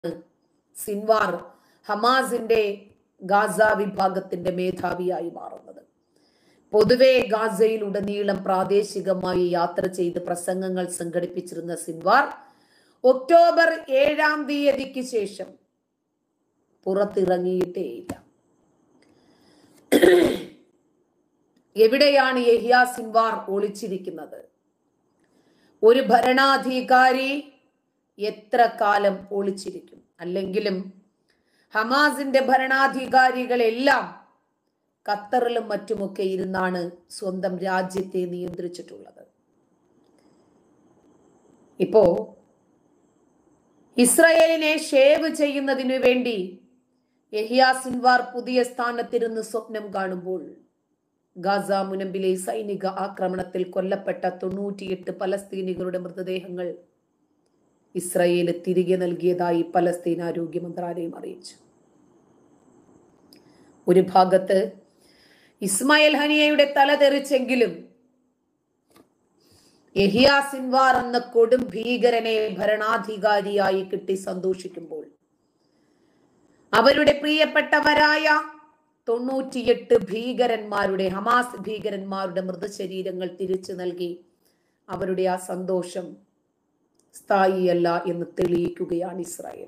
Sinwar ഹമാസിന്റെ Gaza വിഭാഗത്തിന്റെ മേധാവിയായി മാറുന്നത് പൊതുവെ ഗാസയിൽ ഉടനീളം പ്രാദേശികമായി യാത്ര ചെയ്ത് പ്രസംഗങ്ങൾ സംഘടിപ്പിച്ചിരുന്ന സിൻവാർ ഒക്ടോബർ ഏഴാം തീയതിക്ക് ശേഷം പുറത്തിറങ്ങിയിട്ടേയില്ല എവിടെയാണ് യഹിയ സിൻവാർ ഒളിച്ചിരിക്കുന്നത് ഒരു ഭരണാധികാരി എത്ര കാലം ഒളിച്ചിരിക്കും അല്ലെങ്കിലും ഹമാസിന്റെ ഭരണാധികാരികളെല്ലാം ഖത്തറിലും മറ്റുമൊക്കെ ഇരുന്നാണ് സ്വന്തം രാജ്യത്തെ നിയന്ത്രിച്ചിട്ടുള്ളത് ഇപ്പോ ഇസ്രയേലിനെ ഷേവ് ചെയ്യുന്നതിനു വേണ്ടി യഹിയ സിൻവാർ പുതിയ സ്ഥാനത്തിരുന്ന് സ്വപ്നം കാണുമ്പോൾ ഗാസ മുനമ്പിലെ സൈനിക ആക്രമണത്തിൽ കൊല്ലപ്പെട്ട തൊണ്ണൂറ്റിയെട്ട് പലസ്തീനികളുടെ മൃതദേഹങ്ങൾ ഇസ്രയേല് തിരികെ നൽകിയതായി പലസ്തീൻ ആരോഗ്യ മന്ത്രാലയം അറിയിച്ചു ഒരു ഭാഗത്ത് ഇസ്മായിൽ ഹനിയയുടെ തല തെറിച്ചെങ്കിലും യഹിയ സിൻവാർ എന്ന കൊടും ഭീകരനെ ഭരണാധികാരിയായി കിട്ടി സന്തോഷിക്കുമ്പോൾ അവരുടെ പ്രിയപ്പെട്ടവരായ തൊണ്ണൂറ്റിയെട്ട് ഭീകരന്മാരുടെ ഹമാസ് ഭീകരന്മാരുടെ മൃതശരീരങ്ങൾ തിരിച്ചു നൽകി അവരുടെ ആ സന്തോഷം സ്ഥായിയല്ല എന്ന് തെളിയിക്കുകയാണ് ഇസ്രായേൽ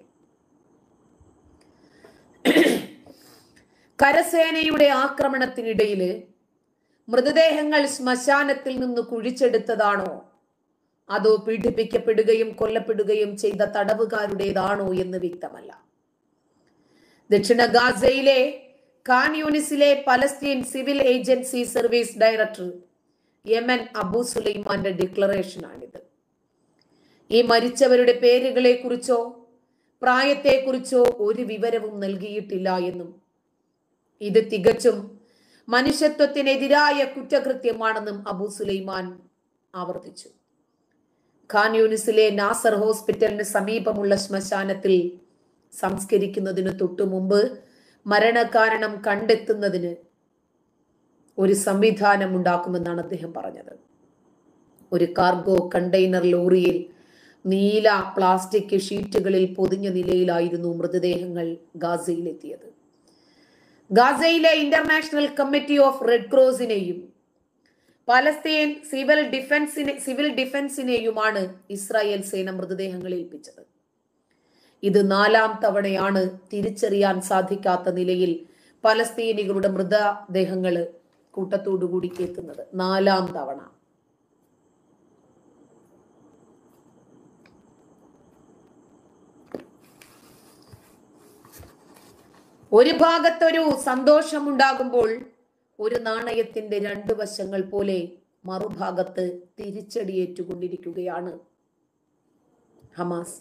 കരസേനയുടെ ആക്രമണത്തിനിടയില് മൃതദേഹങ്ങൾ ശ്മശാനത്തിൽ നിന്ന് കുഴിച്ചെടുത്തതാണോ അതോ പീഡിപ്പിക്കപ്പെടുകയും കൊല്ലപ്പെടുകയും ചെയ്ത തടവുകാരുടേതാണോ എന്ന് വ്യക്തമല്ല ദക്ഷിണ ഗാസയിലെ ഖാൻ യൂണിസിലെ പലസ്തീൻ civil agency service director Yamen Abu സുലൈമാന്റെ ഡിക്ലറേഷനാണിത് ഈ മരിച്ചവരുടെ പേരുകളെ കുറിച്ചോ പ്രായത്തെക്കുറിച്ചോ ഒരു വിവരവും നൽകിയിട്ടില്ല എന്നും ഇത് തികച്ചും മനുഷ്യത്വത്തിനെതിരായ കുറ്റകൃത്യമാണെന്നും അബു സുലൈമാൻ ആവർത്തിച്ചു ഖാൻ യൂണിസിലെ നാസർ ഹോസ്പിറ്റലിന് സമീപമുള്ള ശ്മശാനത്തിൽ സംസ്കരിക്കുന്നതിന് തൊട്ടു മുമ്പ് മരണകാരണം കണ്ടെത്തുന്നതിന് ഒരു സംവിധാനം ഉണ്ടാക്കുമെന്നാണ് അദ്ദേഹം പറഞ്ഞത് ഒരു കാർഗോ കണ്ടെയ്നർ ലോറിയിൽ നീല പ്ലാസ്റ്റിക് ഷീറ്റുകളിൽ പൊതിഞ്ഞ നിലയിലായിരുന്നു മൃതദേഹങ്ങൾ ഗാസയിലെത്തിയത് ഗാസയിലെ ഇന്റർനാഷണൽ കമ്മിറ്റി ഓഫ് റെഡ് ക്രോസിനെയും പലസ്തീൻ സിവിൽ ഡിഫൻസിനെ സിവിൽ ഡിഫൻസിനെയുമാണ് ഇസ്രായേൽ സേന മൃതദേഹങ്ങൾ ഏൽപ്പിച്ചത് ഇത് നാലാം തവണയാണ് തിരിച്ചറിയാൻ സാധിക്കാത്ത നിലയിൽ പലസ്തീനികളുടെ മൃതദേഹങ്ങൾ കൂട്ടത്തോടുകൂടി എത്തുന്നത് നാലാം തവണ ഒരു ഭാഗത്തൊരു സന്തോഷമുണ്ടാകുമ്പോൾ ഒരു നാണയത്തിന്റെ രണ്ട് വശങ്ങൾ പോലെ മറുഭാഗത്ത് തിരിച്ചടിയേറ്റുകൊണ്ടിരിക്കുകയാണ് ഹമാസ്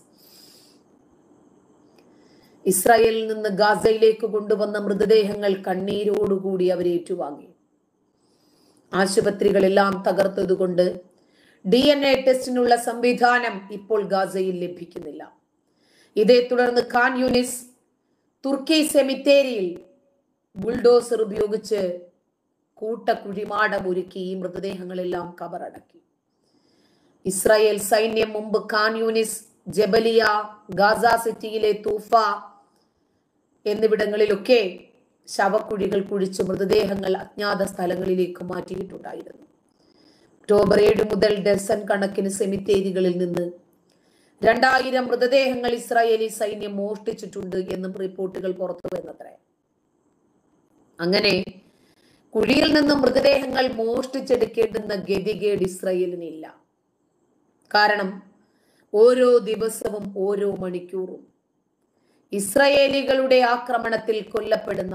ഇസ്രായേലിൽ നിന്ന് ഗാസയിലേക്ക് കൊണ്ടുവന്ന മൃതദേഹങ്ങൾ കണ്ണീരോടുകൂടി അവർ ഏറ്റുവാങ്ങി ആശുപത്രികളെല്ലാം തകർത്തതുകൊണ്ട് ഡി എൻ എ ടെസ്റ്റിനുള്ള സംവിധാനം ഇപ്പോൾ ഗാസയിൽ ലഭിക്കുന്നില്ല ഇതേ തുടർന്ന് ഖാൻ യൂനിസ് തുർക്കി സെമിത്തേരിയിൽ ബുൾഡോസർ ഉപയോഗിച്ച് കൂട്ടക്കുഴിമാടം ഒരുക്കി ഈ മൃതദേഹങ്ങളെല്ലാം കബറടക്കി ഇസ്രായേൽ സൈന്യം മുമ്പ് ഖാൻ യൂനിസ് ജബലിയ ഗാസ സിറ്റിയിലെ തൂഫ എന്നിവിടങ്ങളിലൊക്കെ ശവക്കുഴികൾ കുഴിച്ച് മൃതദേഹങ്ങൾ അജ്ഞാത സ്ഥലങ്ങളിലേക്ക് മാറ്റിയിട്ടുണ്ടായിരുന്നു ഒക്ടോബർ ഏഴ് മുതൽ ഡസൻ കണക്കിന് സെമിത്തേരികളിൽ നിന്ന് രണ്ടായിരം മൃതദേഹങ്ങൾ ഇസ്രായേലി സൈന്യം മോഷ്ടിച്ചിട്ടുണ്ട് എന്നും റിപ്പോർട്ടുകൾ പുറത്തു വന്നത്രേ അങ്ങനെ കുഴിയിൽ നിന്നും മൃതദേഹങ്ങൾ മോഷ്ടിച്ചെടുക്കേണ്ടുന്ന ഗതികേട് ഇസ്രായേലിനില്ല കാരണം ഓരോ ദിവസവും ഓരോ മണിക്കൂറും ഇസ്രയേലികളുടെ ആക്രമണത്തിൽ കൊല്ലപ്പെടുന്ന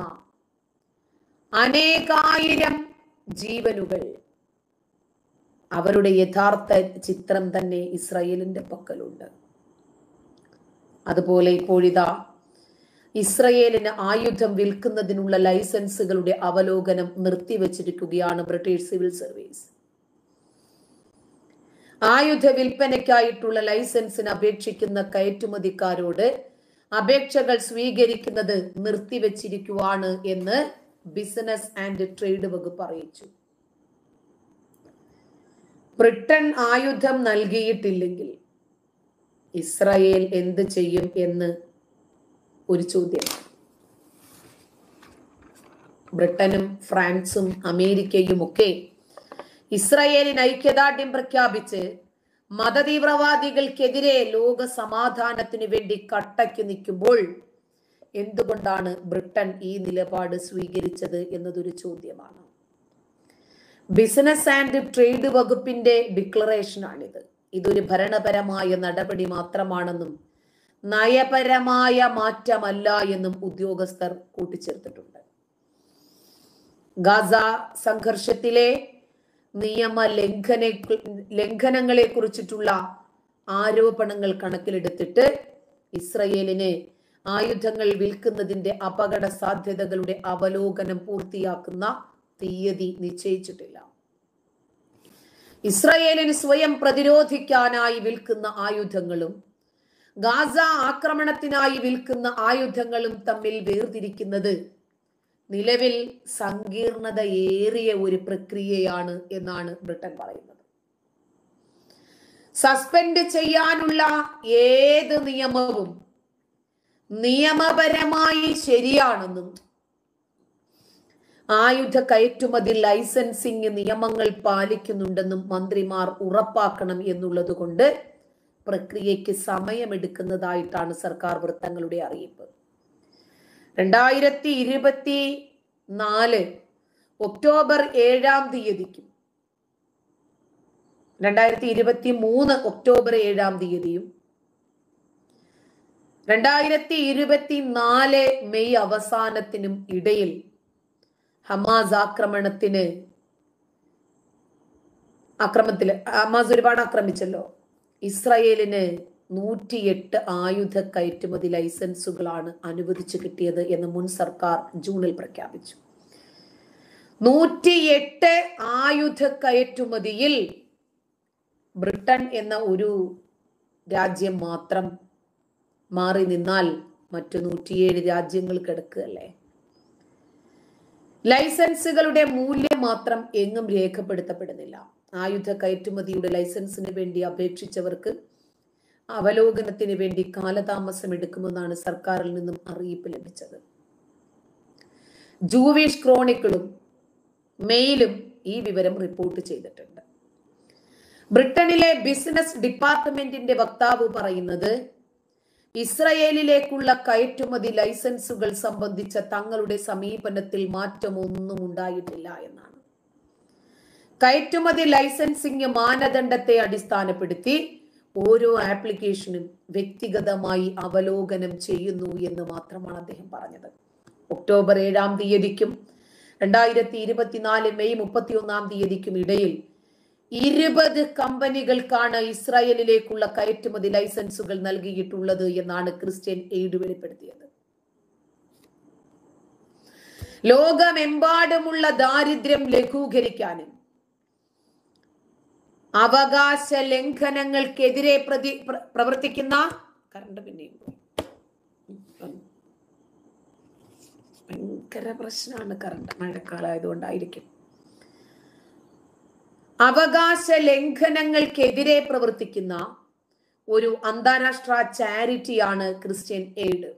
അനേകായിരം ജീവനുകൾ അവരുടെ യഥാർത്ഥ ചിത്രം തന്നെ ഇസ്രയേലിന്റെ പക്കലുണ്ട് അതുപോലെ ഇപ്പോഴിതാ ഇസ്രയേലിന് ആയുധം വിൽക്കുന്നതിനുള്ള ലൈസൻസുകളുടെ അവലോകനം നിർത്തിവച്ചിരിക്കുകയാണ് ബ്രിട്ടീഷ് സിവിൽ സർവീസ് ആയുധ വിൽപ്പനയ്ക്കായിട്ടുള്ള ലൈസൻസിന് അപേക്ഷിക്കുന്ന കയറ്റുമതിക്കാരോട് അപേക്ഷകൾ സ്വീകരിക്കുന്നത് നിർത്തിവച്ചിരിക്കുവാണ് എന്ന് ബിസിനസ് ആൻഡ് ട്രേഡ് വകുപ്പ് അറിയിച്ചു ബ്രിട്ടൻ ആയുധം നൽകിയിട്ടില്ലെങ്കിൽ ഇസ്രായേൽ എന്ത് ചെയ്യും എന്ന് ഒരു ചോദ്യമാണ് ബ്രിട്ടനും ഫ്രാൻസും അമേരിക്കയും ഒക്കെ ഇസ്രയേലിന് ഐക്യദാർഢ്യം പ്രഖ്യാപിച്ച് മതതീവ്രവാദികൾക്കെതിരെ ലോക സമാധാനത്തിനു വേണ്ടി കട്ടയ്ക്ക് നിൽക്കുമ്പോൾ എന്തുകൊണ്ടാണ് ബ്രിട്ടൻ ഈ നിലപാട് സ്വീകരിച്ചത് എന്നതൊരു ചോദ്യമാണ് ബിസിനസ് ആൻഡ് ട്രേഡ് വകുപ്പിന്റെ ഡിക്ലറേഷനാണിത് ഇതൊരു ഭരണപരമായ നടപടി മാത്രമാണെന്നും നയപരമായ മാറ്റമല്ല എന്നും ഉദ്യോഗസ്ഥർ കൂട്ടിച്ചേർത്തിട്ടുണ്ട് ഗാസ സംഘർഷത്തിലെ നിയമ ലംഘന ലംഘനങ്ങളെ കുറിച്ചിട്ടുള്ള ആരോപണങ്ങൾ കണക്കിലെടുത്തിട്ട് ഇസ്രയേലിന് ആയുധങ്ങൾ വിൽക്കുന്നതിന്റെ അപകട സാധ്യതകളുടെ അവലോകനം പൂർത്തിയാക്കുന്ന തീയതി നിശ്ചയിച്ചിട്ടില്ല ഇസ്രയേലിന് സ്വയം പ്രതിരോധിക്കാനായി വിൽക്കുന്ന ആയുധങ്ങളും ഗാസ ആക്രമണത്തിനായി വിൽക്കുന്ന ആയുധങ്ങളും തമ്മിൽ വേർതിരിക്കുന്നത് നിലവിൽ സങ്കീർണതയേറിയ ഒരു പ്രക്രിയയാണ് എന്നാണ് ബ്രിട്ടൻ പറയുന്നത് സസ്പെൻഡ് ചെയ്യാനുള്ള ഏത് നിയമവും നിയമപരമായി ശരിയാണെന്നും ആയുധ കയറ്റുമതി ലൈസൻസിംഗ് നിയമങ്ങൾ പാലിക്കുന്നുണ്ടെന്നും മന്ത്രിമാർ ഉറപ്പാക്കണം എന്നുള്ളത് കൊണ്ട് പ്രക്രിയയ്ക്ക് സമയമെടുക്കുന്നതായിട്ടാണ് സർക്കാർ വൃത്തങ്ങളുടെ അറിയിപ്പ് രണ്ടായിരത്തി ഇരുപത്തി നാല് ഒക്ടോബർ ഏഴാം തീയതിക്കും രണ്ടായിരത്തി ഇരുപത്തി മൂന്ന് ഒക്ടോബർ ഏഴാം തീയതിയും രണ്ടായിരത്തി ഇരുപത്തി നാല് മെയ് അവസാനത്തിനും ഇടയിൽ ഹമാസ് ആക്രമണത്തിന് അക്രമത്തില് ഹമാസ് ഒരുപാട് ആക്രമിച്ചല്ലോ ഇസ്രയേലിന് നൂറ്റിയെട്ട് ആയുധ കയറ്റുമതി ലൈസൻസുകളാണ് അനുവദിച്ചു കിട്ടിയത് എന്ന് മുൻ സർക്കാർ ജൂണിൽ പ്രഖ്യാപിച്ചു നൂറ്റിയെട്ട് ആയുധ കയറ്റുമതിയിൽ ബ്രിട്ടൻ എന്ന ഒരു രാജ്യം മാത്രം മാറി നിന്നാൽ മറ്റു നൂറ്റിയേഴ് രാജ്യങ്ങൾ കിടക്കുകയല്ലേ ലൈസൻസുകളുടെ മൂല്യം മാത്രം എങ്ങും രേഖപ്പെടുത്തപ്പെടുന്നില്ല ആയുധ കയറ്റുമതിയുടെ ലൈസൻസിന് വേണ്ടി അപേക്ഷിച്ചവർക്ക് അവലോകനത്തിന് വേണ്ടി കാലതാമസം എടുക്കുമെന്നാണ് സർക്കാരിൽ നിന്നും അറിയിപ്പ് ലഭിച്ചത് ജൂവിഷ് ക്രോണിക്കിളും മെയിലും ഈ വിവരം റിപ്പോർട്ട് ചെയ്തിട്ടുണ്ട് ബ്രിട്ടനിലെ ബിസിനസ് ഡിപ്പാർട്ട്മെന്റിന്റെ വക്താവ് പറയുന്നത് ഇസ്രയേലിലേക്കുള്ള കയറ്റുമതി ലൈസൻസുകൾ സംബന്ധിച്ച തങ്ങളുടെ സമീപനത്തിൽ മാറ്റമൊന്നും ഉണ്ടായിട്ടില്ല എന്നാണ് കയറ്റുമതി ലൈസൻസിംഗ് മാനദണ്ഡത്തെ അടിസ്ഥാനപ്പെടുത്തി ഓരോ ആപ്ലിക്കേഷനും വ്യക്തിഗതമായി അവലോകനം ചെയ്യുന്നു എന്ന് മാത്രമാണ് അദ്ദേഹം പറഞ്ഞത് ഒക്ടോബർ ഏഴാം തീയതിക്കും രണ്ടായിരത്തി ഇരുപത്തിനാല് മെയ് മുപ്പത്തി ഒന്നാം തീയതിക്കും ഇടയിൽ ഇരുപത് കമ്പനികൾക്കാണ് ഇസ്രായേലിലേക്കുള്ള കയറ്റുമതി ലൈസൻസുകൾ നൽകിയിട്ടുള്ളത് എന്നാണ് ക്രിസ്ത്യൻ എയ്ഡ് വെളിപ്പെടുത്തിയത് ലോകമെമ്പാടുമുള്ള ദാരിദ്ര്യം ലഘൂകരിക്കാനും അവകാശ ലംഘനങ്ങൾക്കെതിരെ പ്രതി പ്ര- പ്രവർത്തിക്കുന്ന കറണ്ട് പിന്നെയും പോയി. ഭയങ്കര പ്രശ്നമാണ് കറണ്ട് മഴക്കാലമായതുകൊണ്ടായിരിക്കും അവകാശ ലംഘനങ്ങൾക്കെതിരെ പ്രവർത്തിക്കുന്ന ഒരു അന്താരാഷ്ട്ര ചാരിറ്റിയാണ് ക്രിസ്ത്യൻ എയ്ഡ്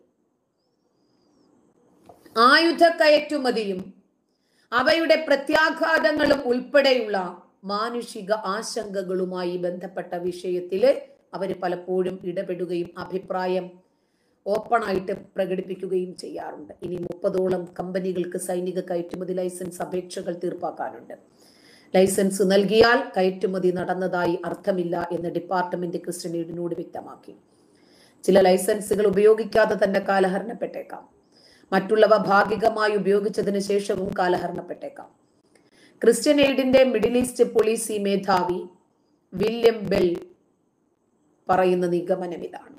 ആയുധ കയറ്റുമതിയും അവയുടെ പ്രത്യാഘാതങ്ങളും ഉൾപ്പെടെയുള്ള മാനുഷിക ആശങ്കകളുമായി ബന്ധപ്പെട്ട വിഷയത്തില് അവർ പലപ്പോഴും ഇടപെടുകയും അഭിപ്രായം ഓപ്പണായിട്ട് പ്രകടിപ്പിക്കുകയും ചെയ്യാറുണ്ട് ഇനി മുപ്പതോളം കമ്പനികൾക്ക് സൈനിക കയറ്റുമതി ലൈസൻസ് അപേക്ഷകൾ തീർപ്പാക്കാനുണ്ട് ലൈസൻസ് നൽകിയാൽ കയറ്റുമതി നടന്നതായി അർത്ഥമില്ല എന്ന് ഡിപ്പാർട്ട്മെന്റ് ക്രിസ്ത്യൻ എയ്ഡിനോട് വ്യക്തമാക്കി ചില ലൈസൻസുകൾ ഉപയോഗിക്കാതെ തന്നെ കാലഹരണപ്പെട്ടേക്കാം മറ്റുള്ളവ ഭാഗികമായി ഉപയോഗിച്ചതിന് ശേഷവും കാലഹരണപ്പെട്ടേക്കാം ക്രിസ്ത്യൻ എയ്ഡിന്റെ മിഡിൽ ഈസ്റ്റ് പോലീസി മേധാവി വില്യം ബെൽ പറയുന്ന നിഗമനം ഇതാണ്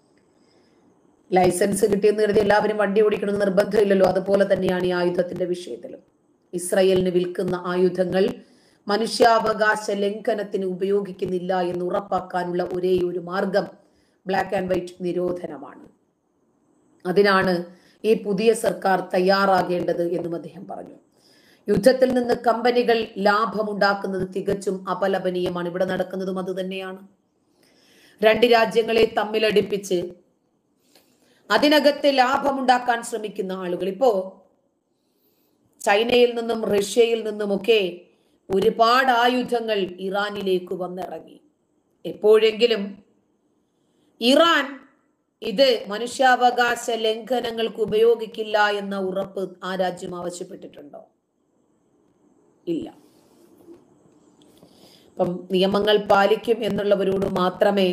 ലൈസൻസ് കിട്ടിയെന്ന് കരുതി എല്ലാവരും വണ്ടി ഓടിക്കണമെന്ന് നിർബന്ധമില്ലല്ലോ അതുപോലെ തന്നെയാണ് ഈ ആയുധത്തിന്റെ വിഷയത്തിലും ഇസ്രയേലിന് വിൽക്കുന്ന ആയുധങ്ങൾ മനുഷ്യാവകാശ ലംഘനത്തിന് ഉപയോഗിക്കുന്നില്ല എന്ന് ഉറപ്പാക്കാനുള്ള ഒരേ ഒരു മാർഗം ബ്ലാക്ക് ആൻഡ് വൈറ്റ് നിരോധനമാണ് അതിനാണ് ഈ പുതിയ സർക്കാർ തയ്യാറാകേണ്ടത് എന്നും അദ്ദേഹം പറഞ്ഞു യുദ്ധത്തിൽ നിന്ന് കമ്പനികൾ ലാഭമുണ്ടാക്കുന്നത് തികച്ചും അപലപനീയമാണ് ഇവിടെ നടക്കുന്നതും അത് തന്നെയാണ് രണ്ട് രാജ്യങ്ങളെ തമ്മിലടിപ്പിച്ച് അതിനകത്ത് ലാഭമുണ്ടാക്കാൻ ശ്രമിക്കുന്ന ആളുകൾ ഇപ്പോ ചൈനയിൽ നിന്നും റഷ്യയിൽ നിന്നുമൊക്കെ ഒരുപാട് ആയുധങ്ങൾ ഇറാനിലേക്ക് വന്നിറങ്ങി എപ്പോഴെങ്കിലും ഇറാൻ ഇത് മനുഷ്യാവകാശ ലംഘനങ്ങൾക്ക് ഉപയോഗിക്കില്ല എന്ന ഉറപ്പ് ആ രാജ്യം ആവശ്യപ്പെട്ടിട്ടുണ്ടോ ഇല്ല അപ്പം നിയമങ്ങൾ പാലിക്കും എന്നുള്ളവരോട് മാത്രമേ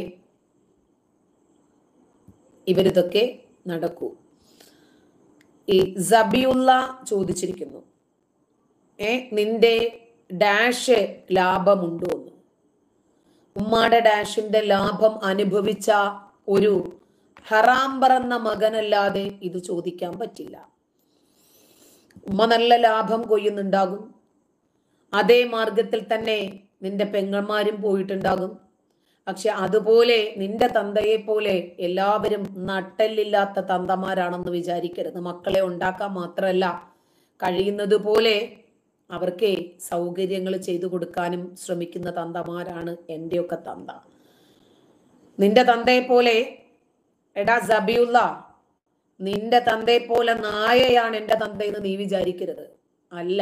ഇവരിതൊക്കെ നടക്കൂ ഈ സബിയുള്ള ചോദിച്ചിരിക്കുന്നു ഏ നിന്റെ ഡാഷ് ലാഭമുണ്ടോ എന്ന് ഉമ്മാടെ ഡാഷിന്റെ ലാഭം അനുഭവിച്ച ഒരു ഹറാം പറന്ന മകനല്ലാതെ ഇത് ചോദിക്കാൻ പറ്റില്ല ഉമ്മ നല്ല ലാഭം കൊയ്യുന്നുണ്ടാകും അതേ മാർഗത്തിൽ തന്നെ നിന്റെ പെങ്ങന്മാരും പോയിട്ടുണ്ടാകും പക്ഷെ അതുപോലെ നിന്റെ തന്തയെ പോലെ എല്ലാവരും നട്ടല്ലില്ലാത്ത തന്തമാരാണെന്ന് വിചാരിക്കരുത് മക്കളെ ഉണ്ടാക്കാൻ മാത്രമല്ല കഴിയുന്നത് പോലെ അവർക്ക് സൗകര്യങ്ങൾ ചെയ്തു കൊടുക്കാനും ശ്രമിക്കുന്ന തന്തമാരാണ് എൻ്റെയൊക്കെ തന്ത നിന്റെ തന്തയെ പോലെ എടാ സബിയുള്ള നിന്റെ തന്തയെ പോലെ നായയാണ് എൻ്റെ തന്തയെന്ന് നീ വിചാരിക്കരുത് അല്ല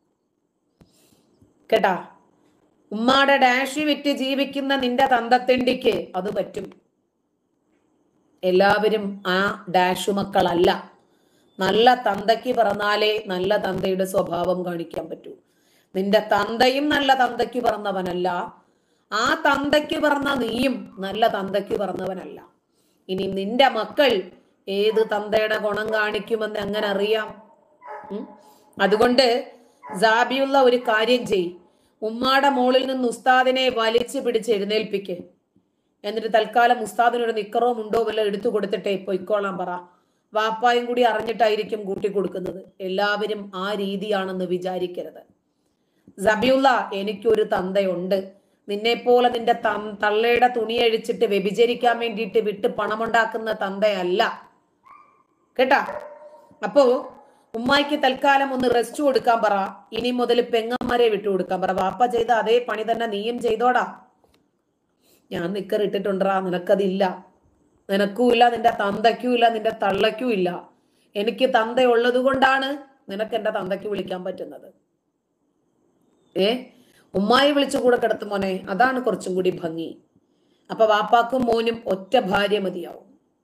കേട്ടാ ഉമ്മാടെ ഡാഷ് വിറ്റ് ജീവിക്കുന്ന നിന്റെ തന്തത്തെണ്ടിക്ക് അത് പറ്റും എല്ലാവരും ആ ഡാഷ് മക്കളല്ല നല്ല തന്തയ്ക്ക് പിറന്നാലേ നല്ല തന്തയുടെ സ്വഭാവം കാണിക്കാൻ പറ്റൂ നിന്റെ തന്തയും നല്ല തന്തയ്ക്ക് പിറന്നവനല്ല ആ തന്തയ്ക്ക് പിറന്ന നീയും നല്ല തന്തയ്ക്ക് പിറന്നവനല്ല ഇനി നിന്റെ മക്കൾ ഏത് തന്തയുടെ ഗുണം കാണിക്കുമെന്ന് എങ്ങനെ അറിയാം ഉം? അതുകൊണ്ട് ജാബിയുള്ള ഒരു കാര്യം ചെയ് ഉമ്മാടെ മോളിൽ നിന്ന് ഉസ്താദിനെ വലിച്ചു പിടിച്ച് എഴുന്നേൽപ്പിക്ക് എന്നിട്ട് തൽക്കാലം ഉസ്താദിനൊരു നിക്കറോ മുണ്ടോ വല്ല എടുത്തു കൊടുത്തിട്ടേ പൊയ്ക്കോളാൻ പറ വാപ്പായും കൂടി അറിഞ്ഞിട്ടായിരിക്കും കൂട്ടി കൊടുക്കുന്നത് എല്ലാവരും ആ രീതിയാണെന്ന് വിചാരിക്കരുത് സബിയുള്ള എനിക്കൊരു തന്തയുണ്ട് നിന്നെ പോലെ നിന്റെ തം- തള്ളയുടെ തുണി അഴിച്ചിട്ട് വ്യഭിചരിക്കാൻ വേണ്ടിയിട്ട് വിട്ട് പണമുണ്ടാക്കുന്ന തന്തയല്ല കേട്ടാ അപ്പോ ഉമ്മായിക്ക് തൽക്കാലം ഒന്ന് റെസ്റ്റ് കൊടുക്കാൻ പറ ഇനി മുതൽ പെങ്ങന്മാരെ വിട്ടു കൊടുക്കാൻ പറ വാപ്പ ചെയ്ത അതേ പണി തന്നെ നീയും ചെയ്തോടാ ഞാൻ നിക്കർ ഇട്ടിട്ടുണ്ടാ നിനക്കതില്ല നിനക്കും ഇല്ല നിന്റെ തന്തയ്ക്കും ഇല്ല നിന്റെ തള്ളയ്ക്കും ഇല്ല എനിക്ക് തന്ത ഉള്ളത് കൊണ്ടാണ് നിനക്ക് എന്റെ തന്തയ്ക്ക് വിളിക്കാൻ പറ്റുന്നത് ഏ ഉമ്മായി വിളിച്ചു കൂടെ കിടത്തും മോനെ അതാണ് കുറച്ചും കൂടി ഭംഗി അപ്പൊ വാപ്പാക്കും മോനും ഒറ്റ ഭാര്യ മതിയാവും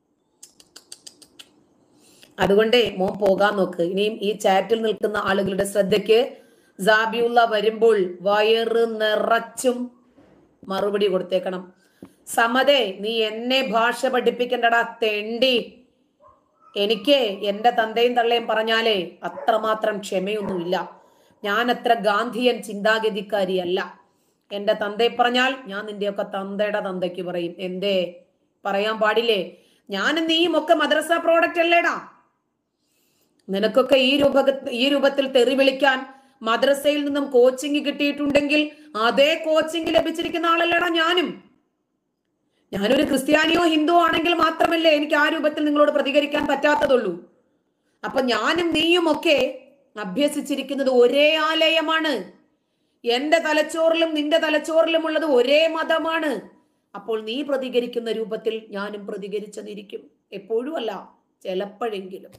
അതുകൊണ്ട് മോൻ പോകാൻ നോക്ക് ഇനിയും ഈ ചാറ്റിൽ നിൽക്കുന്ന ആളുകളുടെ ശ്രദ്ധയ്ക്ക് ജാബിയുള്ള വരുമ്പോൾ വയറ് നിറച്ചും മറുപടി കൊടുത്തേക്കണം സമതേ നീ എന്നെ ഭാഷ പഠിപ്പിക്കണ്ടടാ തെണ്ടി എനിക്ക് എന്റെ തന്തയും തള്ളയും പറഞ്ഞാലേ അത്രമാത്രം ക്ഷമയൊന്നുമില്ല ഞാൻ അത്ര ഗാന്ധിയൻ ചിന്താഗതിക്കാരിയല്ല എന്റെ തന്തയെ പറഞ്ഞാൽ ഞാൻ നിന്റെയൊക്കെ തന്തയുടെ തന്തയ്ക്ക് പറയും എന്തേ പറയാൻ പാടില്ലേ ഞാനും നീയും ഒക്കെ മദ്രസ പ്രോഡക്റ്റ് അല്ലേടാ നിനക്കൊക്കെ ഈ രൂപ ഈ രൂപത്തിൽ തെറി വിളിക്കാൻ മദ്രസയിൽ നിന്നും കോച്ചിങ് കിട്ടിയിട്ടുണ്ടെങ്കിൽ അതേ കോച്ചിങ് ലഭിച്ചിരിക്കുന്ന ആളല്ലേടാ ഞാനും ഞാനൊരു ക്രിസ്ത്യാനിയോ ഹിന്ദുവോ ആണെങ്കിൽ മാത്രമല്ലേ എനിക്ക് ആ രൂപത്തിൽ നിങ്ങളോട് പ്രതികരിക്കാൻ പറ്റാത്തതുള്ളൂ അപ്പൊ ഞാനും നീയും ഒക്കെ അഭ്യസിച്ചിരിക്കുന്നത് ഒരേ ആലയമാണ് എന്റെ തലച്ചോറിലും നിന്റെ തലച്ചോറിലും ഉള്ളത് ഒരേ മതമാണ് അപ്പോൾ നീ പ്രതികരിക്കുന്ന രൂപത്തിൽ ഞാനും പ്രതികരിച്ചെന്നിരിക്കും എപ്പോഴും അല്ല ചിലപ്പോഴെങ്കിലും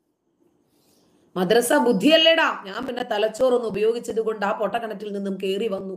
മദ്രസ ബുദ്ധിയല്ലേടാ ഞാൻ പിന്നെ തലച്ചോറൊന്ന് ഉപയോഗിച്ചത് കൊണ്ട് ആ പൊട്ടക്കണറ്റിൽ നിന്നും കേറി വന്നു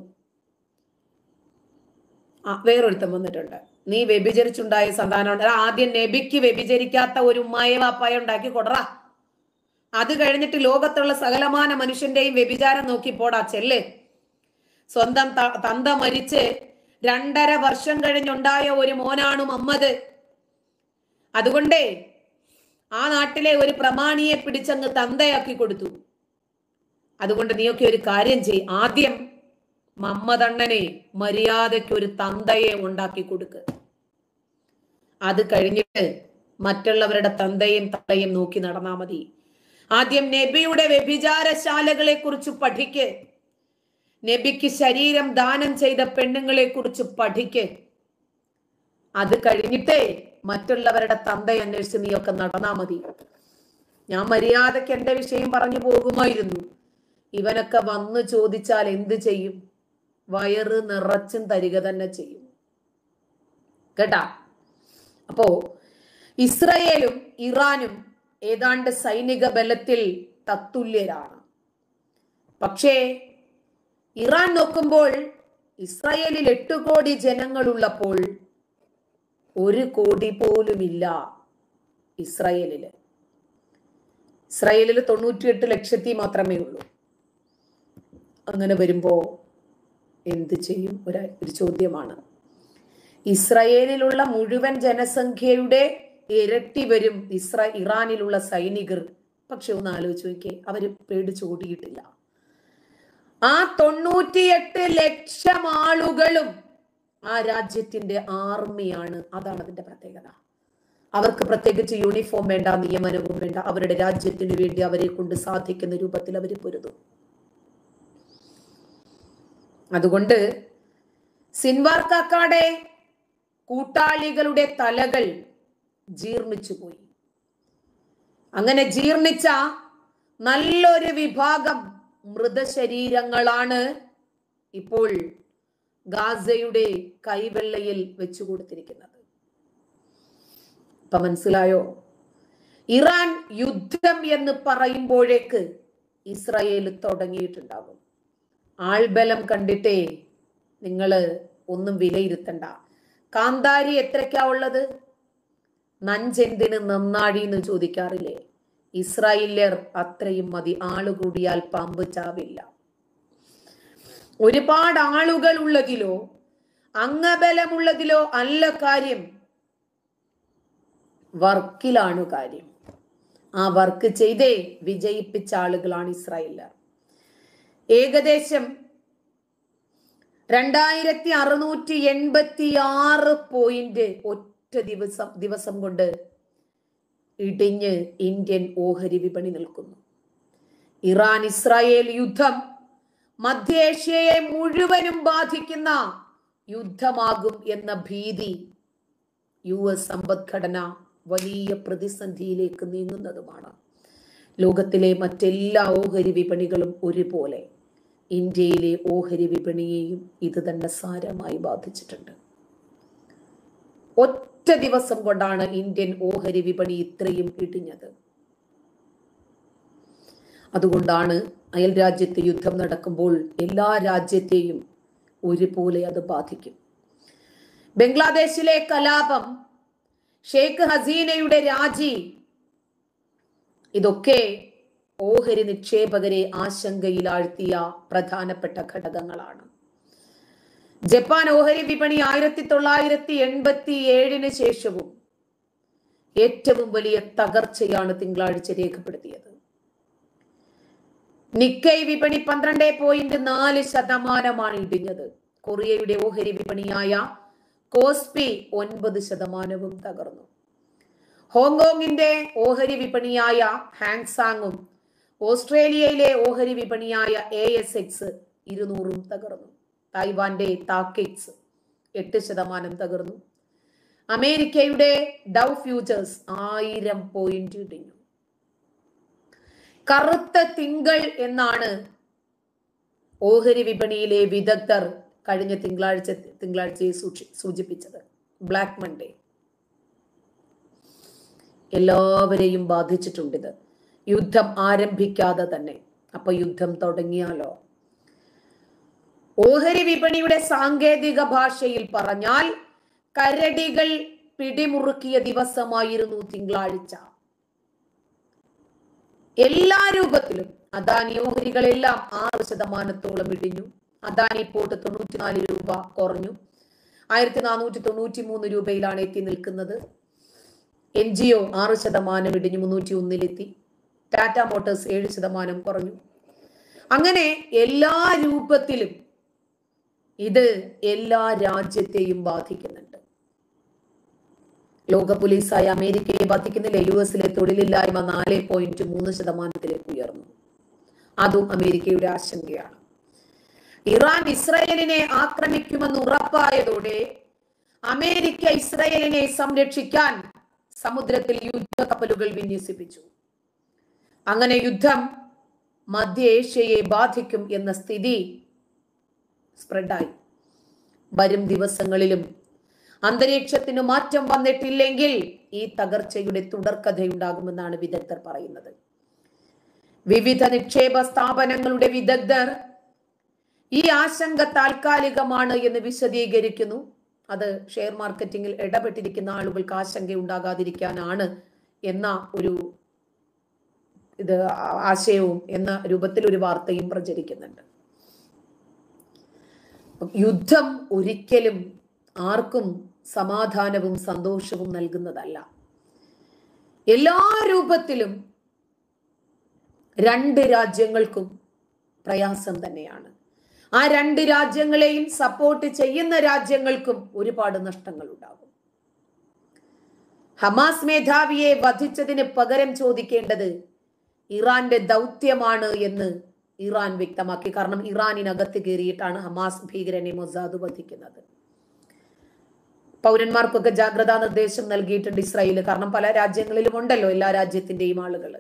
ആ വേറൊരുത്തൻ വന്നിട്ടുണ്ട് നീ വ്യഭിചരിച്ചുണ്ടായ സന്താനം ആദ്യം നബിക്ക് വ്യഭിചരിക്കാത്ത ഒരു ഉമ്മായ വാപ്പായ ഉണ്ടാക്കി കൊടറാ അത് കഴിഞ്ഞിട്ട് ലോകത്തുള്ള സകലമാന മനുഷ്യന്റെയും വ്യഭിചാരം നോക്കി പോടാ ചെല്ല് സ്വന്തം ത- തന്ത മരിച്ച് രണ്ടര വർഷം കഴിഞ്ഞുണ്ടായ ഒരു മോനാണ് മുഹമ്മദ് അതുകൊണ്ടേ ആ നാട്ടിലെ ഒരു പ്രമാണിയെ പിടിച്ചങ്ങ് തന്തയാക്കി കൊടുത്തു അതുകൊണ്ട് നീയൊക്കെ ഒരു കാര്യം ചെയ് ആദ്യം മമ്മതണ്ണനെ മര്യാദയ്ക്ക് ഒരു തന്തയെ ഉണ്ടാക്കി കൊടുക്ക് അത് കഴിഞ്ഞിട്ട് മറ്റുള്ളവരുടെ തന്തയും തള്ളയും നോക്കി നടന്നാ മതി ആദ്യം നബിയുടെ വ്യഭിചാരശാലകളെ കുറിച്ച് പഠിക്ക് നബിക്ക് ശരീരം ദാനം ചെയ്ത പെണ്ണുങ്ങളെ കുറിച്ച് പഠിക്ക് അത് കഴിഞ്ഞിട്ടേ മറ്റുള്ളവരുടെ തന്തയെ അന്വേഷിച്ച് നീയൊക്കെ നടന്നാ മതി ഞാൻ മര്യാദയ്ക്ക് എന്റെ വിഷയം പറഞ്ഞു പോകുമായിരുന്നു ഇവനൊക്കെ വന്ന് ചോദിച്ചാൽ എന്ത് ചെയ്യും വയറ് നിറച്ചും തരിക തന്നെ ചെയ്യും കേട്ടാ അപ്പോ ഇസ്രയേലും ഇറാനും ഏതാണ്ട് സൈനിക ബലത്തിൽ തത്തുല്യരാണ് പക്ഷേ ഇറാൻ നോക്കുമ്പോൾ ഇസ്രായേലിൽ എട്ട് കോടി ജനങ്ങളുള്ളപ്പോൾ ഒരു കോടി പോലുമില്ല ഇസ്രായേലില് ഇസ്രായേലിൽ തൊണ്ണൂറ്റിയെട്ട് ലക്ഷത്തി മാത്രമേ ഉള്ളൂ അങ്ങനെ വരുമ്പോ എന്ത് ചെയ്യും ഒരു ഒരു ചോദ്യമാണ് ഇസ്രായേലിലുള്ള മുഴുവൻ ജനസംഖ്യയുടെ ഇരട്ടി വരും ഇസ്ര ഇറാനിലുള്ള സൈനികർ പക്ഷെ ഒന്ന് ആലോചിച്ച് നോക്കിയേ അവര് പേടിച്ചോടിയിട്ടില്ല ആ തൊണ്ണൂറ്റിയെട്ട് ലക്ഷം ആളുകളും ആ രാജ്യത്തിന്റെ ആർമിയാണ് അതാണ് അതിന്റെ പ്രത്യേകത അവർക്ക് പ്രത്യേകിച്ച് യൂണിഫോം വേണ്ട നിയമനവും വേണ്ട അവരുടെ രാജ്യത്തിന് വേണ്ടി അവരെ കൊണ്ട് സാധിക്കുന്ന രൂപത്തിൽ അവർ പൊരുതും അതുകൊണ്ട് സിൻവാർ കാക്കാടെ കൂട്ടാളികളുടെ തലകൾ ജീർണിച്ചു പോയി അങ്ങനെ ജീർണിച്ച നല്ലൊരു വിഭാഗം മൃതശരീരങ്ങളാണ് ഇപ്പോൾ ഗാസയുടെ കൈവെള്ളയിൽ വെച്ചു കൊടുത്തിരിക്കുന്നത് ഇപ്പൊ മനസ്സിലായോ ഇറാൻ യുദ്ധം എന്ന് പറയുമ്പോഴേക്ക് ഇസ്രായേൽ തുടങ്ങിയിട്ടുണ്ടാകും ആൾബലം കണ്ടിട്ടേ നിങ്ങൾ ഒന്നും വിലയിരുത്തണ്ട കാന്താരി എത്രയ്ക്കാ ഉള്ളത് നഞ്ചെന്തിന് നന്നാഴി എന്ന് ചോദിക്കാറില്ലേ ഇസ്രായേല്യർ അത്രയും മതി ആളുകൂടിയാൽ പാമ്പ് ചാവില്ല ഒരുപാട് ആളുകൾ ഉള്ളതിലോ അംഗബലമുള്ളതിലോ അല്ല കാര്യം വർക്കിലാണ് കാര്യം ആ വർക്ക് ചെയ്തേ വിജയിപ്പിച്ച ആളുകളാണ് ഇസ്രായേലർ ഏകദേശം രണ്ടായിരത്തി അറുന്നൂറ്റി എൺപത്തി ആറ് പോയിന്റ് ഒറ്റ ദിവസം ദിവസം കൊണ്ട് ഇടിഞ്ഞ് ഇന്ത്യൻ ഓഹരി വിപണി നിൽക്കുന്നു ഇറാൻ ഇസ്രായേൽ യുദ്ധം മധ്യേഷ്യയെ മുഴുവനും ബാധിക്കുന്ന യുദ്ധമാകും എന്ന ഭീതി യു എസ് സമ്പദ്ഘടന വലിയ പ്രതിസന്ധിയിലേക്ക് നീങ്ങുന്നതുമാണ് ലോകത്തിലെ മറ്റെല്ലാ ഓഹരി വിപണികളും ഒരുപോലെ ഇന്ത്യയിലെ ഓഹരി വിപണിയെയും ഇത് തന്നെ സാരമായി ബാധിച്ചിട്ടുണ്ട് ഒറ്റ ദിവസം കൊണ്ടാണ് ഇന്ത്യൻ ഓഹരി വിപണി ഇത്രയും ഇടിഞ്ഞത് അതുകൊണ്ടാണ് അയൽ രാജ്യത്ത് യുദ്ധം നടക്കുമ്പോൾ എല്ലാ രാജ്യത്തെയും ഒരുപോലെ അത് ബാധിക്കും ബംഗ്ലാദേശിലെ കലാപം ഷെയ്ഖ് ഹസീനയുടെ രാജി ഇതൊക്കെ ഓഹരി നിക്ഷേപകരെ ആശങ്കയിലാഴ്ത്തിയ പ്രധാനപ്പെട്ട ഘടകങ്ങളാണ് ജപ്പാൻ ഓഹരി വിപണി ആയിരത്തി തൊള്ളായിരത്തി എൺപത്തി ഏഴിന് ശേഷവും ഏറ്റവും വലിയ തകർച്ചയാണ് തിങ്കളാഴ്ച രേഖപ്പെടുത്തിയത് നിക്കൈ വിപണി പന്ത്രണ്ട് പോയിന്റ് നാല് ശതമാനമാണ് ഇടിഞ്ഞത് കൊറിയയുടെ ഓഹരി വിപണിയായ കോസ്പി ഒൻപത് ശതമാനവും തകർന്നു ഹോങ്കോങ്ങിന്റെ ഓഹരി വിപണിയായ ഹാങ്സാങ്ങും ഓസ്ട്രേലിയയിലെ ഓഹരി വിപണിയായ എ എസ് എക്സ് ഇരുന്നൂറും തകർന്നു തായ്വാന്റെ താക്കെക്സ് എട്ട് ശതമാനം തകർന്നു അമേരിക്കയുടെ ഡൗ ഫ്യൂച്ചേഴ്സ് ആയിരം പോയിന്റ് ഇടിഞ്ഞു കറുത്ത തിങ്കൾ എന്നാണ് ഓഹരി വിപണിയിലെ വിദഗ്ധർ കഴിഞ്ഞ തിങ്കളാഴ്ച തിങ്കളാഴ്ചയെ സൂക്ഷി സൂചിപ്പിച്ചത് ബ്ലാക്ക് മൺഡേ എല്ലാവരെയും ബാധിച്ചിട്ടുണ്ട് ഇത് യുദ്ധം ആരംഭിക്കാതെ തന്നെ അപ്പൊ യുദ്ധം തുടങ്ങിയാലോ ഓഹരി വിപണിയുടെ സാങ്കേതിക ഭാഷയിൽ പറഞ്ഞാൽ കരടികൾ പിടിമുറുക്കിയ ദിവസമായിരുന്നു തിങ്കളാഴ്ച എല്ലാ രൂപത്തിലും അദാനി ഓഹരികളെല്ലാം ആറ് ശതമാനത്തോളം ഇടിഞ്ഞു അദാനി പോട്ട് തൊണ്ണൂറ്റിനാല് രൂപ കുറഞ്ഞു ആയിരത്തി നാനൂറ്റി തൊണ്ണൂറ്റി മൂന്ന് രൂപയിലാണ് എത്തി നിൽക്കുന്നത് എൻ ജി ഒ ആറ് ശതമാനം ഇടിഞ്ഞു മുന്നൂറ്റി ഒന്നിലെത്തി ടാറ്റ മോട്ടോഴ്സ് ഏഴ് ശതമാനം കുറഞ്ഞു അങ്ങനെ എല്ലാ രൂപത്തിലും ഇത് എല്ലാ രാജ്യത്തെയും ബാധിക്കുന്നുണ്ട് ലോക പോലീസായ അമേരിക്കയെ ബാധിക്കുന്നില്ല യു എസിലെ തൊഴിലില്ലായ്മ നാല് പോയിന്റ് മൂന്ന് ശതമാനത്തിലേക്ക് ഉയർന്നു അതും അമേരിക്കയുടെ ആശങ്കയാണ് ഇറാൻ ഇസ്രായേലിനെ ആക്രമിക്കുമെന്ന് ഉറപ്പായതോടെ അമേരിക്ക ഇസ്രായേലിനെ സംരക്ഷിക്കാൻ സമുദ്രത്തിൽ യുദ്ധക്കപ്പലുകൾ വിന്യസിപ്പിച്ചു അങ്ങനെ യുദ്ധം മധ്യ ഏഷ്യയെ ബാധിക്കും എന്ന സ്ഥിതി സ്പ്രെഡായി വരും ദിവസങ്ങളിലും അന്തരീക്ഷത്തിന് മാറ്റം വന്നിട്ടില്ലെങ്കിൽ ഈ തകർച്ചയുടെ തുടർക്കഥയുണ്ടാകുമെന്നാണ് വിദഗ്ധർ പറയുന്നത് വിവിധ നിക്ഷേപ സ്ഥാപനങ്ങളുടെ വിദഗ്ധർ ഈ ആശങ്ക താൽക്കാലികമാണ് എന്ന് വിശദീകരിക്കുന്നു അത് ഷെയർ മാർക്കറ്റിംഗിൽ ഇടപെട്ടിരിക്കുന്ന ആളുകൾക്ക് ആശങ്ക ഉണ്ടാകാതിരിക്കാനാണ് എന്ന ഒരു ഇത് ആശയവും എന്ന രൂപത്തിൽ ഒരു വാർത്തയും പ്രചരിക്കുന്നുണ്ട് യുദ്ധം ഒരിക്കലും ആർക്കും സമാധാനവും സന്തോഷവും നൽകുന്നതല്ല എല്ലാ രൂപത്തിലും രണ്ട് രാജ്യങ്ങൾക്കും പ്രയാസം തന്നെയാണ് ആ രണ്ട് രാജ്യങ്ങളെയും സപ്പോർട്ട് ചെയ്യുന്ന രാജ്യങ്ങൾക്കും ഒരുപാട് നഷ്ടങ്ങൾ ഉണ്ടാകും ഹമാസ് മേധാവിയെ വധിച്ചതിന് പകരം ചോദിക്കേണ്ടത് ഇറാന്റെ ദൗത്യമാണ് എന്ന് ഇറാൻ വ്യക്തമാക്കി കാരണം ഇറാനിനകത്ത് കയറിയിട്ടാണ് ഹമാസ് ഭീകരനെ മൊസാദ് വധിക്കുന്നത് പൗരന്മാർക്കൊക്കെ ജാഗ്രതാ നിർദ്ദേശം നൽകിയിട്ടുണ്ട് ഇസ്രായേൽ കാരണം പല രാജ്യങ്ങളിലും ഉണ്ടല്ലോ എല്ലാ രാജ്യത്തിന്റെയും ആളുകൾ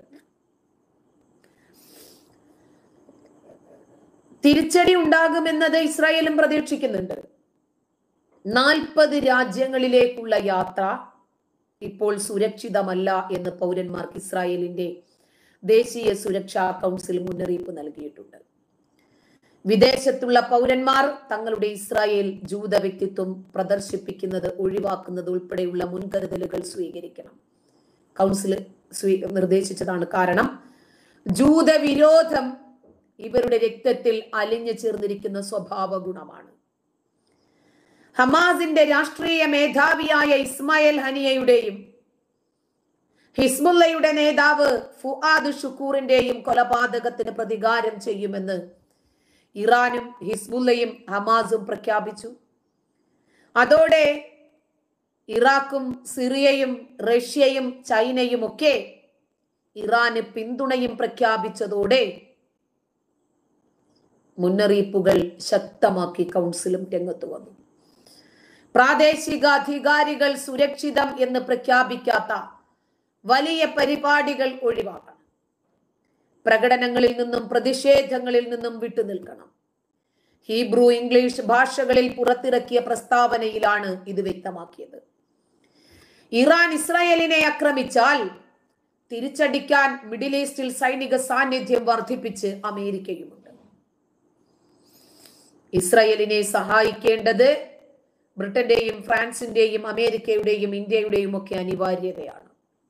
തിരിച്ചടി ഉണ്ടാകുമെന്നത് ഇസ്രായേലും പ്രതീക്ഷിക്കുന്നുണ്ട് നാൽപ്പത് രാജ്യങ്ങളിലേക്കുള്ള യാത്ര ഇപ്പോൾ സുരക്ഷിതമല്ല എന്ന് പൗരന്മാർക്ക് ഇസ്രായേലിന്റെ ദേശീയ സുരക്ഷാ കൗൺസിൽ മുന്നറിയിപ്പ് നൽകിയിട്ടുണ്ട് വിദേശത്തുള്ള പൗരന്മാർ തങ്ങളുടെ ഇസ്രായേൽ ജൂത വ്യക്തിത്വം പ്രദർശിപ്പിക്കുന്നത് ഒഴിവാക്കുന്നത് ഉൾപ്പെടെയുള്ള മുൻകരുതലുകൾ സ്വീകരിക്കണം കൗൺസിൽ സ്വീ നിർദ്ദേശിച്ചതാണ് കാരണം ജൂത വിരോധം ഇവരുടെ രക്തത്തിൽ അലിഞ്ഞു ചേർന്നിരിക്കുന്ന സ്വഭാവ ഗുണമാണ് ഹമാസിന്റെ രാഷ്ട്രീയ മേധാവിയായ ഇസ്മായിൽ ഹനിയയുടെയും ഹിസ്ബുള്ളയുടെ നേതാവ് ഫുആദ് ഷുക്കൂറിന്റെയും കൊലപാതകത്തിന് പ്രതികാരം ചെയ്യുമെന്ന് ഇറാനും ഹിസ്ബുള്ളയും ഹമാസും പ്രഖ്യാപിച്ചു അതോടെ ഇറാഖും സിറിയയും റഷ്യയും ചൈനയും ഒക്കെ ഇറാന് പിന്തുണയും പ്രഖ്യാപിച്ചതോടെ മുന്നറിയിപ്പുകൾ ശക്തമാക്കി കൗൺസിലും രംഗത്ത് വന്നു പ്രാദേശിക അധികാരികൾ സുരക്ഷിതം എന്ന് പ്രഖ്യാപിക്കാത്ത വലിയ പരിപാടികൾ ഒഴിവാക്കണം പ്രകടനങ്ങളിൽ നിന്നും പ്രതിഷേധങ്ങളിൽ നിന്നും വിട്ടുനിൽക്കണം ഹീബ്രു ഇംഗ്ലീഷ് ഭാഷകളിൽ പുറത്തിറക്കിയ പ്രസ്താവനയിലാണ് ഇത് വ്യക്തമാക്കിയത് ഇറാൻ ഇസ്രായേലിനെ ആക്രമിച്ചാൽ തിരിച്ചടിക്കാൻ മിഡിൽ ഈസ്റ്റിൽ സൈനിക സാന്നിധ്യം വർദ്ധിപ്പിച്ച് അമേരിക്കയുമുണ്ട് ഇസ്രായേലിനെ സഹായിക്കേണ്ടത് ബ്രിട്ടന്റെയും ഫ്രാൻസിന്റെയും അമേരിക്കയുടെയും ഇന്ത്യയുടെയും ഒക്കെ അനിവാര്യതയാണ്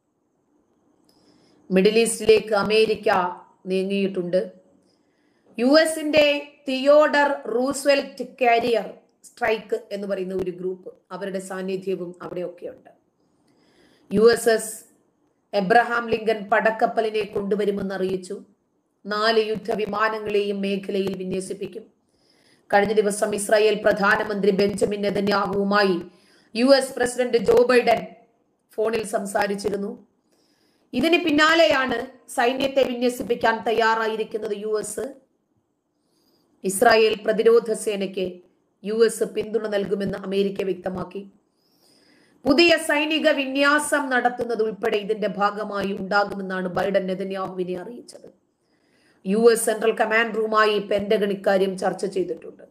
മിഡിൽ ഈസ്റ്റിലേക്ക് അമേരിക്ക നീങ്ങിയിട്ടുണ്ട് യു എസിന്റെ തിയോഡർ റൂസ്വെൽറ്റ് കാരിയർ സ്ട്രൈക്ക് എന്ന് പറയുന്ന ഒരു ഗ്രൂപ്പ് അവരുടെ സാന്നിധ്യവും അവിടെയൊക്കെ ഉണ്ട് U S S Abraham Lincoln പടക്കപ്പലിനെ കൊണ്ടുവരുമെന്ന് അറിയിച്ചു നാല് യുദ്ധവിമാനങ്ങളെയും മേഖലയിൽ വിന്യസിപ്പിക്കും കഴിഞ്ഞ ദിവസം ഇസ്രായേൽ പ്രധാനമന്ത്രി ബെഞ്ചമിൻ നെതന്യാഹുവുമായി U S president Joe Biden ഫോണിൽ സംസാരിച്ചിരുന്നു ഇതിന് പിന്നാലെയാണ് സൈന്യത്തെ വിന്യസിപ്പിക്കാൻ തയ്യാറായിരിക്കുന്നത് യു എസ് ഇസ്രായേൽ പ്രതിരോധ സേനയ്ക്ക് യു എസ് പിന്തുണ നൽകുമെന്ന് അമേരിക്ക വ്യക്തമാക്കി പുതിയ സൈനിക വിന്യാസം നടത്തുന്നത് ഉൾപ്പെടെ ഇതിന്റെ ഭാഗമായി ഉണ്ടാകുമെന്നാണ് ബൈഡൻ നെതന്യാഹുവിനെ അറിയിച്ചത് യു എസ് സെൻട്രൽ കമാൻഡറുമായി പെന്റഗൺ ഇക്കാര്യം ചർച്ച ചെയ്തിട്ടുണ്ട്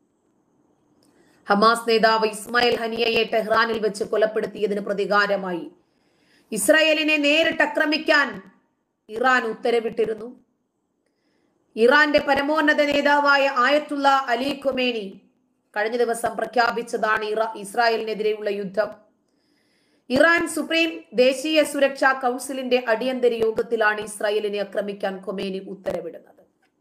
ഹമാസ് നേതാവ് ഇസ്മായിൽ ഹനിയയെ ടെഹ്റാനിൽ വെച്ച് കൊലപ്പെടുത്തിയതിന് പ്രതികാരമായി ഇസ്രായേലിനെ നേരിട്ട് ആക്രമിക്കാൻ ഇറാൻ ഉത്തരവിട്ടിരുന്നു ഇറാന്റെ പരമോന്നത നേതാവായ ആയത്തുള്ള അലി ഖൊമേനി കഴിഞ്ഞ ദിവസം പ്രഖ്യാപിച്ചതാണ് ഇറ ഇസ്രായേലിനെതിരെയുള്ള യുദ്ധം ഇറാൻ സുപ്രീം ദേശീയ സുരക്ഷാ കൗൺസിലിന്റെ അടിയന്തര യോഗത്തിലാണ് ഇസ്രായേലിനെ ആക്രമിക്കാൻ ഖൊമേനി ഉത്തരവിടുന്നത്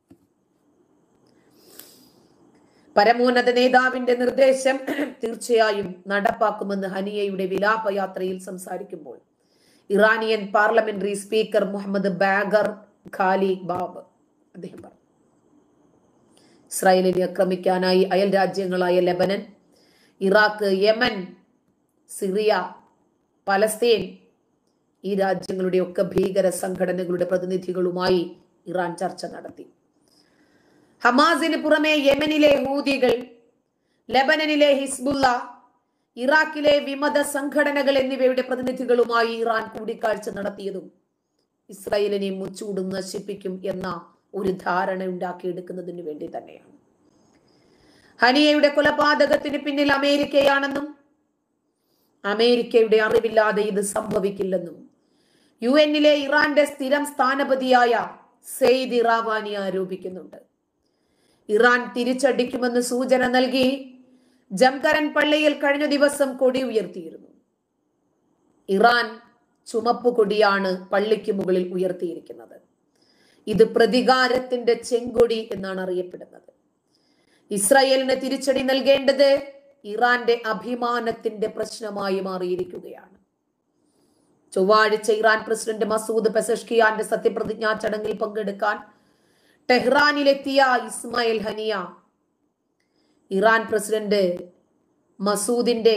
പരമോന്നത നേതാവിന്റെ നിർദ്ദേശം തീർച്ചയായും നടപ്പാക്കുമെന്ന് ഹനിയയുടെ വിലാപയാത്രയിൽ സംസാരിക്കുമ്പോൾ Iranian parliamentary speaker Mohammad Bagher Ghalibaf അദ്ദേഹം പറഞ്ഞു ഇസ്രായേലിനെ ആക്രമിക്കാനായി അയൽ രാജ്യങ്ങളായ Lebanon Iraq Yemen Syria Palestine ഈ രാജ്യങ്ങളുടെ ഒക്കെ ഭീകര സംഘടനകളുടെ പ്രതിനിധികളുമായി ഇറാൻ ചർച്ച നടത്തി ഹമാസിന് പുറമെ യമനിലെ ഹൂതികൾ ലെബനനിലെ ഹിസ്ബുള്ള ഇറാഖിലെ വിമത സംഘടനകൾ എന്നിവയുടെ പ്രതിനിധികളുമായി ഇറാൻ കൂടിക്കാഴ്ച നടത്തിയതും ഇസ്രായേലിനെ മുച്ചൂടും നശിപ്പിക്കും എന്ന ഒരു ധാരണ ഉണ്ടാക്കിയെടുക്കുന്നതിന് വേണ്ടി തന്നെയാണ് ഹനിയയുടെ കൊലപാതകത്തിന് പിന്നിൽ അമേരിക്കയാണെന്നും അമേരിക്കയുടെ അറിവില്ലാതെ ഇത് സംഭവിക്കില്ലെന്നും യു എന്നിലെ ഇറാന്റെ സ്ഥിരം സ്ഥാനപതിയായ സെയ്ദ് ഇറാവാനി ആരോപിക്കുന്നുണ്ട് ഇറാൻ തിരിച്ചടിക്കുമെന്ന് സൂചന നൽകി ജംകരൻ പള്ളിയിൽ കഴിഞ്ഞ ദിവസം കൊടി ഉയർത്തിയിരുന്നു ഇറാൻ ചുമപ്പ് കൊടിയാണ് പള്ളിക്ക് മുകളിൽ ഉയർത്തിയിരിക്കുന്നത് ഇത് പ്രതികാരത്തിന്റെ ചെങ്കൊടി എന്നാണ് അറിയപ്പെടുന്നത് ഇസ്രായേലിന് തിരിച്ചടി നൽകേണ്ടത് ഇറാന്റെ അഭിമാനത്തിന്റെ പ്രശ്നമായി മാറിയിരിക്കുകയാണ് ചൊവ്വാഴ്ച ഇറാൻ പ്രസിഡന്റ് മസൂദ് പെസഷ്കിയാന്റെ സത്യപ്രതിജ്ഞാ ചടങ്ങിൽ പങ്കെടുക്കാൻ ടെഹ്റാനിലെത്തിയ ഇസ്മായിൽ ഹനിയ ഇറാൻ പ്രസിഡന്റ് മസൂദിന്റെ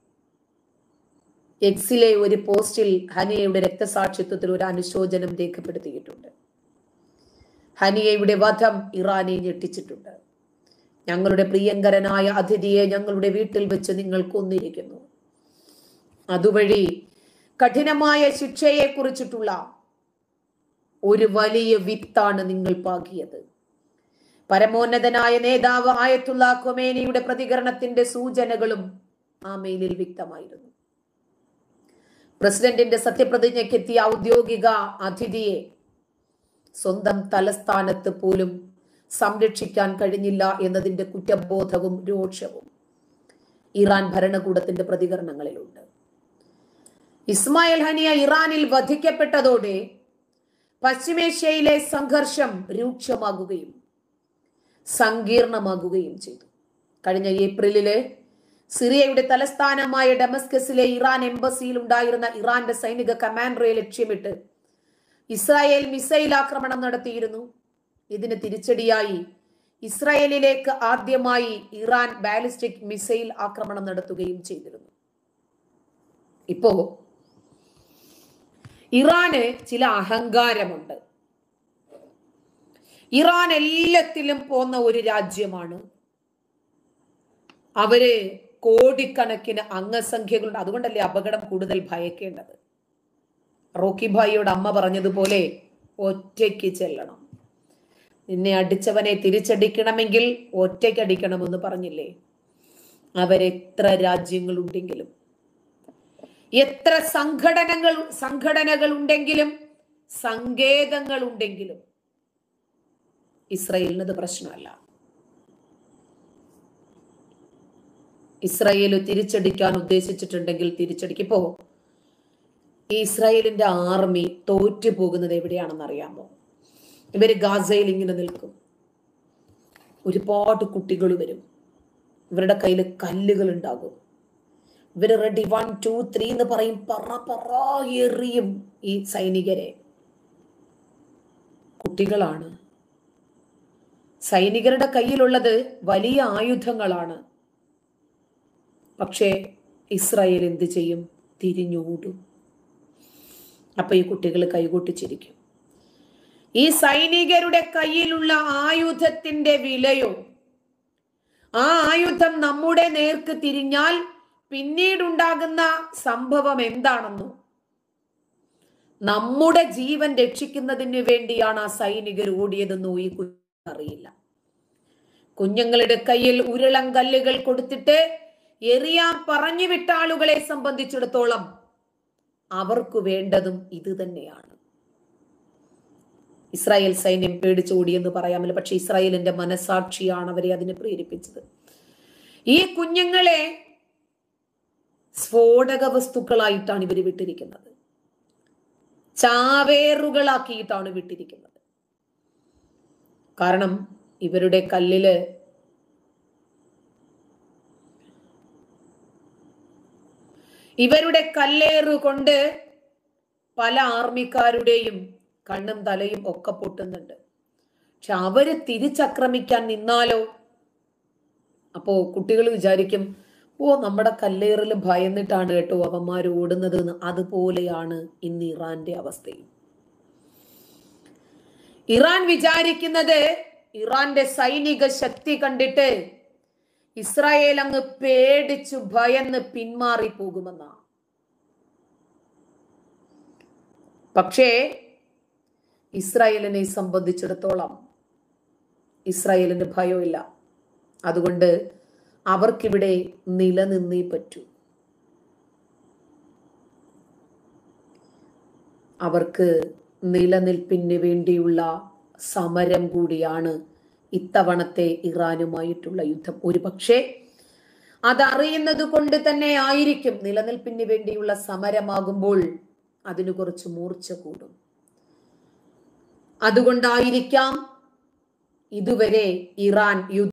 എക്സിലെ ഒരു പോസ്റ്റിൽ ഹനിയയുടെ രക്തസാക്ഷിത്വത്തിൽ ഒരു അനുശോചനം രേഖപ്പെടുത്തിയിട്ടുണ്ട് ഹനിയയുടെ വധം ഇറാനെ ഞെട്ടിച്ചിട്ടുണ്ട് ഞങ്ങളുടെ പ്രിയങ്കരനായ അതിഥിയെ ഞങ്ങളുടെ വീട്ടിൽ വെച്ച് നിങ്ങൾ കൊന്നിരിക്കുന്നു അതുവഴി കഠിനമായ ശിക്ഷയെ കുറിച്ചിട്ടുള്ള ഒരു വലിയ വിത്താണ് നിങ്ങൾ പാകിയത് പരമോന്നതനായ നേതാവ് ആയത്തുള്ള കൊമേനിയുടെ പ്രതികരണത്തിന്റെ സൂചനകളും ആ മെയിലിൽ വ്യക്തമായിരുന്നു പ്രസിഡന്റിന്റെ സത്യപ്രതിജ്ഞയ്ക്ക് എത്തിയ ഔദ്യോഗിക അതിഥിയെ സ്വന്തം തലസ്ഥാനത്ത് പോലും സംരക്ഷിക്കാൻ കഴിഞ്ഞില്ല എന്നതിന്റെ കുറ്റബോധവും രോഷവും ഇറാൻ ഭരണകൂടത്തിന്റെ പ്രതികരണങ്ങളിലുണ്ട് ഇസ്മായിൽ ഹനിയ ഇറാനിൽ വധിക്കപ്പെട്ടതോടെ പശ്ചിമേഷ്യയിലെ സംഘർഷം രൂക്ഷമാകുകയും സങ്കീർണമാകുകയും ചെയ്തു കഴിഞ്ഞ ഏപ്രിലില് സിറിയയുടെ തലസ്ഥാനമായ ഡെമസ്കസിലെ ഇറാൻ എംബസിയിൽ ഉണ്ടായിരുന്ന ഇറാന്റെ സൈനിക കമാൻഡറെ ലക്ഷ്യമിട്ട് ഇസ്രായേൽ മിസൈൽ ആക്രമണം നടത്തിയിരുന്നു ഇതിന് തിരിച്ചടിയായി ഇസ്രായേലിലേക്ക് ആദ്യമായി ഇറാൻ ബാലിസ്റ്റിക് മിസൈൽ ആക്രമണം നടത്തുകയും ചെയ്തിരുന്നു ഇപ്പോ ഇറാന് ചില അഹങ്കാരമുണ്ട് ഇറാൻ എല്ലാത്തിലും പോന്ന ഒരു രാജ്യമാണ് അവര് കോടിക്കണക്കിന് അംഗസംഖ്യകളുണ്ട് അതുകൊണ്ടല്ലേ അപകടം കൂടുതൽ ഭയക്കേണ്ടത് റോക്കി ഭായിയോട് അമ്മ പറഞ്ഞതുപോലെ ഒറ്റയ്ക്ക് ചെല്ലണം നിന്നെ അടിച്ചവനെ തിരിച്ചടിക്കണമെങ്കിൽ ഒറ്റയ്ക്ക് അടിക്കണമെന്ന് പറഞ്ഞില്ലേ അവരെത്ര രാജ്യങ്ങളുണ്ടെങ്കിലും എത്ര സംഘടനകൾ സംഘടനകൾ ഉണ്ടെങ്കിലും സങ്കേതങ്ങൾ ഉണ്ടെങ്കിലും ഇസ്രയേലിനത് പ്രശ്നമല്ല ഇസ്രായേൽ തിരിച്ചടിക്കാൻ ഉദ്ദേശിച്ചിട്ടുണ്ടെങ്കിൽ തിരിച്ചടിക്കും ഇപ്പോ ഈ ഇസ്രായേലിന്റെ ആർമി തോറ്റു പോകുന്നത് എവിടെയാണെന്ന് അറിയാമോ ഇവര് ഗാസയിൽ ഇങ്ങനെ നിൽക്കും ഒരുപാട് കുട്ടികൾ വരും ഇവരുടെ കയ്യിൽ കല്ലുകൾ ഉണ്ടാകും ഇവര് റെഡി വൺ ടു ത്രീ എന്ന് പറയും പറ പറ എറിയും ഈ സൈനികരെ കുട്ടികളാണ് സൈനികരുടെ കയ്യിലുള്ളത് വലിയ ആയുധങ്ങളാണ് പക്ഷേ ഇസ്രായേൽ എന്ത് ചെയ്യും തിരിഞ്ഞോടും അപ്പൊ ഈ കുട്ടികൾ കൈകൊട്ടിച്ചിരിക്കും ഈ സൈനികരുടെ കയ്യിലുള്ള ആയുധത്തിന്റെ വിലയോ ആ ആയുധം നമ്മുടെ നേർക്ക് തിരിഞ്ഞാൽ പിന്നീടുണ്ടാകുന്ന സംഭവം എന്താണെന്നോ നമ്മുടെ ജീവൻ രക്ഷിക്കുന്നതിന് വേണ്ടിയാണ് ആ സൈനികർ ഓടിയതെന്നോ ഈ കുഞ്ഞ് അറിയില്ല കുഞ്ഞുങ്ങളുടെ കയ്യിൽ ഉരുളം കല്ലുകൾ കൊടുത്തിട്ട് എറിയാൻ പറഞ്ഞു വിട്ട ആളുകളെ സംബന്ധിച്ചിടത്തോളം അവർക്ക് വേണ്ടതും ഇത് തന്നെയാണ് ഇസ്രായേൽ സൈന്യം പേടിച്ചോടിയെന്ന് പറയാമല്ലോ പക്ഷെ ഇസ്രായേലിന്റെ മനസാക്ഷിയാണ് അവരെ അതിനെ പ്രേരിപ്പിച്ചത് ഈ കുഞ്ഞുങ്ങളെ സ്ഫോടക വസ്തുക്കളായിട്ടാണ് ഇവർ വിട്ടിരിക്കുന്നത് ചാവേറുകളാക്കിയിട്ടാണ് വിട്ടിരിക്കുന്നത് കാരണം ഇവരുടെ കല്ലില് ഇവരുടെ കല്ലേറ് കൊണ്ട് പല ആർമിക്കാരുടെയും കണ്ണും തലയും ഒക്കെ പൊട്ടുന്നുണ്ട് പക്ഷെ അവര് തിരിച്ചക്രമിക്കാൻ നിന്നാലോ അപ്പോ കുട്ടികൾ വിചാരിക്കും ഓ നമ്മുടെ കല്ലേറിൽ ഭയന്നിട്ടാണ് കേട്ടോ അവന്മാർ ഓടുന്നത് എന്ന് അതുപോലെയാണ് ഇന്ന് ഇറാന്റെ അവസ്ഥയും ഇറാൻ വിചാരിക്കുന്നത് ഇറാന്റെ സൈനിക ശക്തി കണ്ടിട്ട് ഇസ്രായേൽ അങ്ങ് പേടിച്ചു ഭയന്ന് പിന്മാറി പോകുമെന്നാ പക്ഷേ ഇസ്രായേലിനെ സംബന്ധിച്ചിടത്തോളം ഇസ്രായേലിന് ഭയമില്ല അതുകൊണ്ട് അവർക്കിവിടെ നിലനിന്നേ പറ്റൂ അവർക്ക് നിലനിൽപ്പിന് വേണ്ടിയുള്ള സമരം കൂടിയാണ് ഇത്തവണത്തെ ഇറാനുമായിട്ടുള്ള യുദ്ധം ഒരു പക്ഷേ അതറിയുന്നത് കൊണ്ട് തന്നെ ആയിരിക്കും നിലനിൽപ്പിന് വേണ്ടിയുള്ള സമരമാകുമ്പോൾ അതിന് കുറച്ച് മൂർച്ച കൂടും അതുകൊണ്ടായിരിക്കാം ഇതുവരെ ഇറാൻ യുദ്ധ